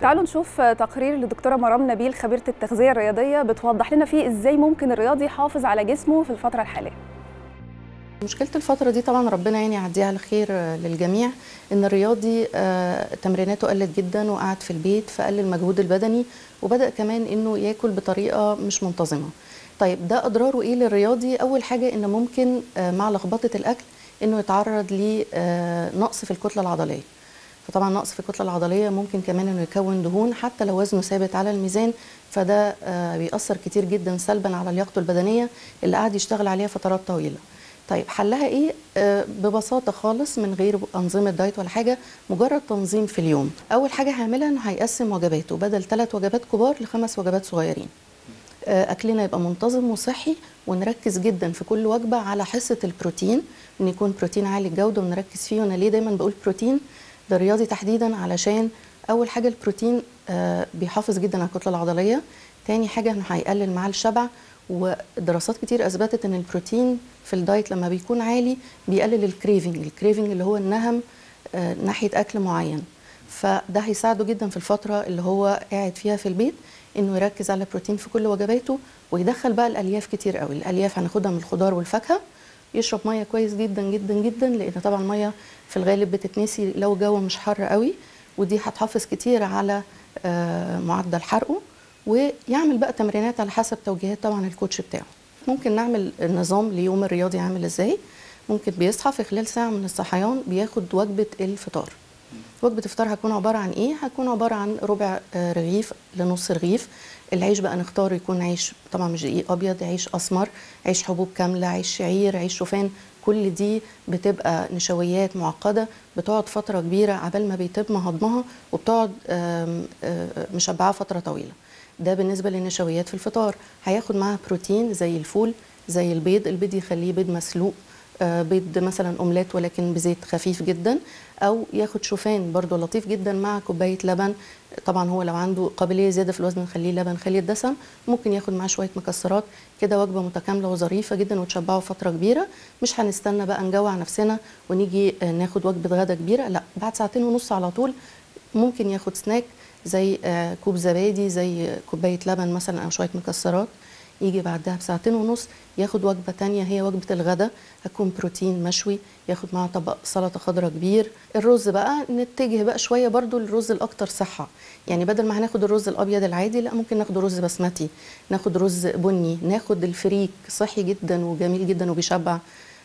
تعالوا نشوف تقرير للدكتوره مرام نبيل خبيره التغذيه الرياضيه بتوضح لنا فيه ازاي ممكن الرياضي يحافظ على جسمه في الفتره الحاليه مشكلة الفترة دي طبعا ربنا يعني يعديها على خير للجميع ان الرياضي آه، تمريناته قلت جدا وقعد في البيت فقل المجهود البدني وبدأ كمان انه ياكل بطريقة مش منتظمة طيب ده اضراره ايه للرياضي اول حاجة ان ممكن آه، مع لخبطة الاكل انه يتعرض لنقص في الكتلة العضلية فطبعا نقص في الكتله العضليه ممكن كمان انه يكون دهون حتى لو وزنه ثابت على الميزان فده آه، بيأثر كتير جدا سلبا على لياقته البدنيه اللي قاعد يشتغل عليها فترات طويله. طيب حلها ايه؟ آه، ببساطه خالص من غير انظمه دايت ولا حاجه مجرد تنظيم في اليوم. اول حاجه هيعملها انه هيقسم وجباته بدل ثلاث وجبات كبار لخمس وجبات صغيرين. آه، اكلنا يبقى منتظم وصحي ونركز جدا في كل وجبه على حصه البروتين ان يكون بروتين عالي الجوده ونركز فيه وانا ليه دايما بقول بروتين للرياضي تحديدا علشان اول حاجه البروتين آه، بيحافظ جدا على الكتله العضليه تاني حاجه انه هيقلل معاه الشبع ودراسات كتير اثبتت ان البروتين في الدايت لما بيكون عالي بيقلل الكريفنج الكريفنج اللي هو النهم آه، ناحيه اكل معين فده هيساعده جدا في الفتره اللي هو قاعد فيها في البيت انه يركز على البروتين في كل وجباته ويدخل بقى الالياف كتير قوي الالياف هناخدها من الخضار والفاكهه يشرب ميه كويس جدا جدا جدا لان طبعا الميه في الغالب بتتنسي لو الجو مش حر قوي ودي هتحافظ كتير على آه، معدل حرقه ويعمل بقى تمرينات على حسب توجيهات طبعا الكوتش بتاعه ممكن نعمل نظام ليوم الرياضي عامل ازاي ممكن بيصحى في خلال ساعه من الصحيان بياخد وجبه الفطار وجبه الفطار هتكون عباره عن ايه هتكون عباره عن ربع آه، رغيف لنص رغيف العيش بقى نختار يكون عيش طبعا مش دقيق ابيض عيش اسمر عيش حبوب كامله عيش شعير عيش شوفان كل دي بتبقى نشويات معقده بتقعد فتره كبيره عبال ما بيتم هضمها وبتقعد آم، آه، مشبعه فتره طويله ده بالنسبه للنشويات في الفطار هياخد معاها بروتين زي الفول زي البيض البيض يخليه بيض مسلوق آه، بيض مثلا اومليت ولكن بزيت خفيف جدا او ياخد شوفان برضو لطيف جدا مع كوبايه لبن طبعا هو لو عنده قابليه زياده في الوزن نخليه لبن خالي الدسم ممكن ياخد معاه شويه مكسرات كده وجبه متكامله وظريفه جدا وتشبعه فتره كبيره مش هنستنى بقى نجوع نفسنا ونيجي آه، ناخد وجبه غدا كبيره لا بعد ساعتين ونص على طول ممكن ياخد سناك زي آه، كوب زبادي زي كوبايه لبن مثلا او شويه مكسرات يجي بعدها بساعتين ونص ياخد وجبة تانية هي وجبة الغداء هتكون بروتين مشوي ياخد معاه طبق سلطة خضراء كبير الرز بقى نتجه بقى شوية برضو للرز الأكتر صحة يعني بدل ما هناخد الرز الأبيض العادي لا ممكن ناخد رز بسمتي ناخد رز بني ناخد الفريك صحي جدا وجميل جدا وبيشبع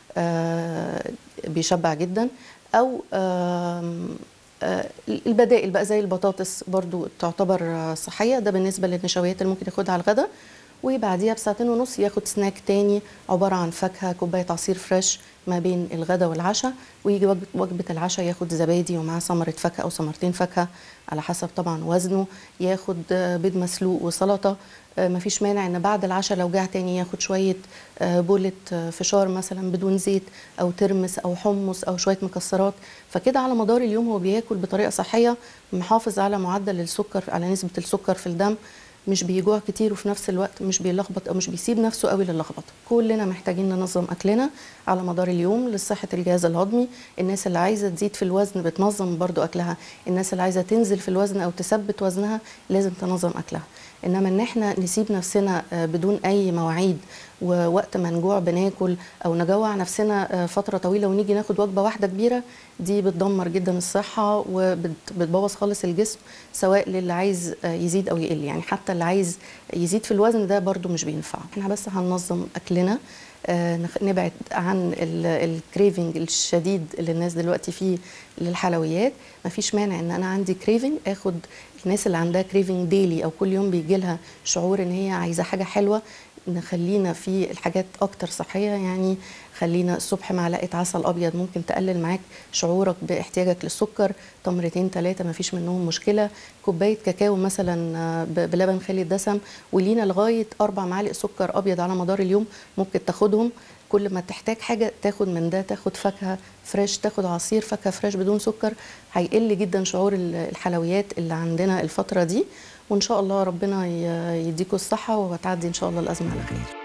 آه بيشبع جدا أو آم، آه، البدائل بقى زي البطاطس برضو تعتبر آه، صحية ده بالنسبة للنشويات اللي ممكن ياخدها على الغداء وبعديها بساعتين ونص ياخد سناك تاني عبارة عن فاكهة كوباية عصير فريش ما بين الغداء والعشاء ويجي وجبة, وجبة العشاء ياخد زبادي ومعاه ثمرة فاكهة أو ثمرتين فاكهة على حسب طبعا وزنه ياخد آه، بيض مسلوق وسلطة آه، مفيش مانع ان بعد العشاء لو جاع تاني ياخد شوية آه، بولة آه، فشار مثلا بدون زيت او ترمس او حمص او شوية مكسرات فكده على مدار اليوم هو بياكل بطريقة صحية محافظ على معدل السكر على نسبة السكر في الدم مش بيجوع كتير وفي نفس الوقت مش بيلخبط او مش بيسيب نفسه قوي للخبطه كلنا محتاجين ننظم اكلنا على مدار اليوم لصحه الجهاز الهضمي الناس اللي عايزه تزيد في الوزن بتنظم برضو اكلها الناس اللي عايزه تنزل في الوزن او تثبت وزنها لازم تنظم اكلها انما ان احنا نسيب نفسنا آه، بدون اي مواعيد ووقت ما نجوع بناكل او نجوع نفسنا آه، فتره طويله ونيجي ناخد وجبه واحده كبيره دي بتدمر جدا الصحه وبتبوظ نخلص الجسم سواء للي عايز آه، يزيد او يقل يعني حتى اللي عايز يزيد في الوزن ده برضو مش بينفع احنا بس هننظم اكلنا آه، نخ- نبعد عن الكريفنج الشديد اللي الناس دلوقتي فيه للحلويات مفيش مانع ان انا عندي كريفنج اخد الناس اللي عندها كريفنج ديلي او كل يوم بيجي لها شعور ان هي عايزه حاجه حلوه نخلينا في الحاجات اكتر صحيه يعني خلينا الصبح معلقه عسل ابيض ممكن تقلل معاك شعورك باحتياجك للسكر تمرتين ثلاثه ما فيش منهم مشكله كوبايه كاكاو مثلا آه، ب- بلبن خالي الدسم ولينا لغايه اربع معالق سكر ابيض على مدار اليوم ممكن تاخدهم كل ما تحتاج حاجه تاخد من ده تاخد فاكهه فريش تاخد عصير فاكهه فريش بدون سكر هيقل جدا شعور ال- الحلويات اللي عندنا الفتره دي وان شاء الله ربنا ي- يديكوا الصحه وهتعدي ان شاء الله الازمه على خير